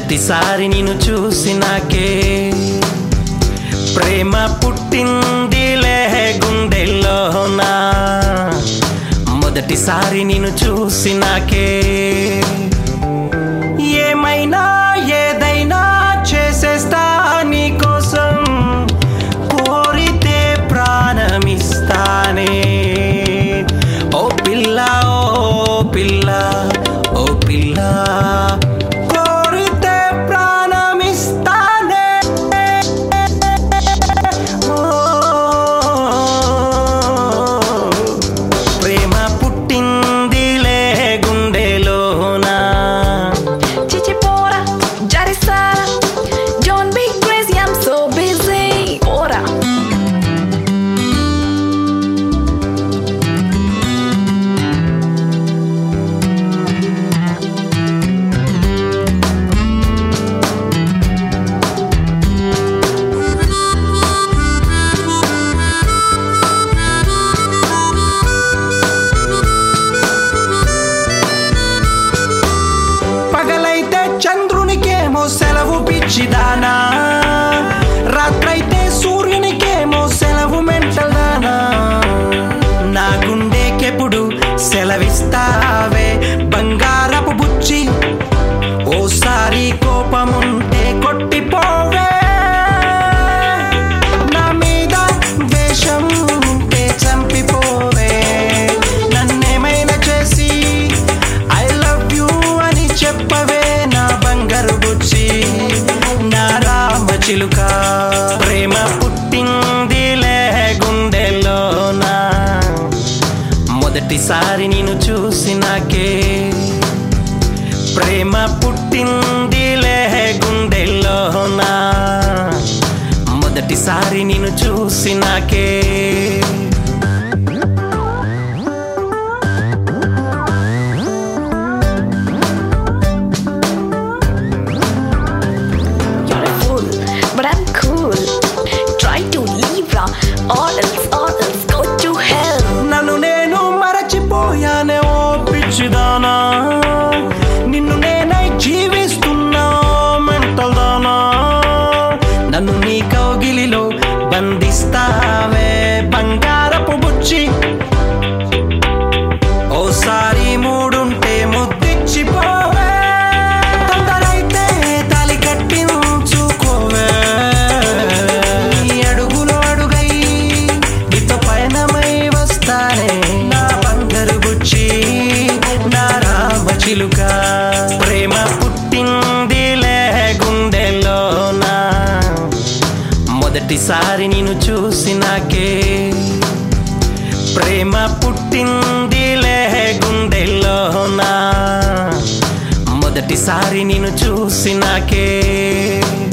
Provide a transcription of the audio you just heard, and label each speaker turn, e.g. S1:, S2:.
S1: మొదటిసారి నిన్ను చూసినాకే ప్రేమ పుట్టిందిలే గుండెల్లోనా మొదటిసారి నిన్ను చూసినాకే ఏమైనా ఏదైనా చేసేస్తా నీకోసం కోరితే ప్రాణమిస్తానే ఓ పిల్ల ఓ పిల్ల ఓ పిల్ల కోరితే ప్రాణమిస్తానే ఓ ప్రేమ పుట్టిందిలే గుండెలోనా
S2: Chichipora, Jarisara. Don't be crazy, I'm so busy. Ora.
S1: పగలైతే చంద్రునికేమో సెలవు పిచ్చిదానా రాత్రైతే సూర్యునికేమో సెలవు మెంటల్దానా నా గుండెకెప్పుడు సెలవిస్తావే బంగారపు బుచ్చి ఓసారి కోపముంటే కొట్టిపోవే నా మీద వేషం ఉంటే చంపిపోవే నన్నేమైనా చేసి ఐ లవ్ యూ అని చెప్పవే నా బంగారు బుచ్చి నా రామ చిలుక ప్రేమ పుట్టిందిలే గుండెలోనా మొదటిసారి నేను చూసినాకే ప్రేమ పుట్టిందిలే గుండెల్లోనా మొదటిసారి నిన్ను చూసినాకే
S2: You're a fool, but I'm cool. Try to leave ra, or else, or else go to hell.
S1: నన్ను నేను మరచిపోయానే ఓ పిచ్చిదానా నిన్ను నేనై జీవిస్తున్నా మెంటల్ దానా నన్ను నీ కౌగిలిలో బంధిస్తావే బంగారపు బుచ్చి ఓసారి మూడుంటే ముద్దిచ్చిపోవే తొందరైతే తాలి కట్టించుకోవే నీ అడుగులో అడుగై నీతో పయనమై వస్తానే నా బంగారు బుచ్చి నా రామ చిలుక ప్రేమ పుట్టిందిలే గుండెలోనా మొదటిసారి నేను చూసినాకే ప్రేమ పుట్టిందిలే గుండెల్లోనా మొదటిసారి నేను చూసినాకే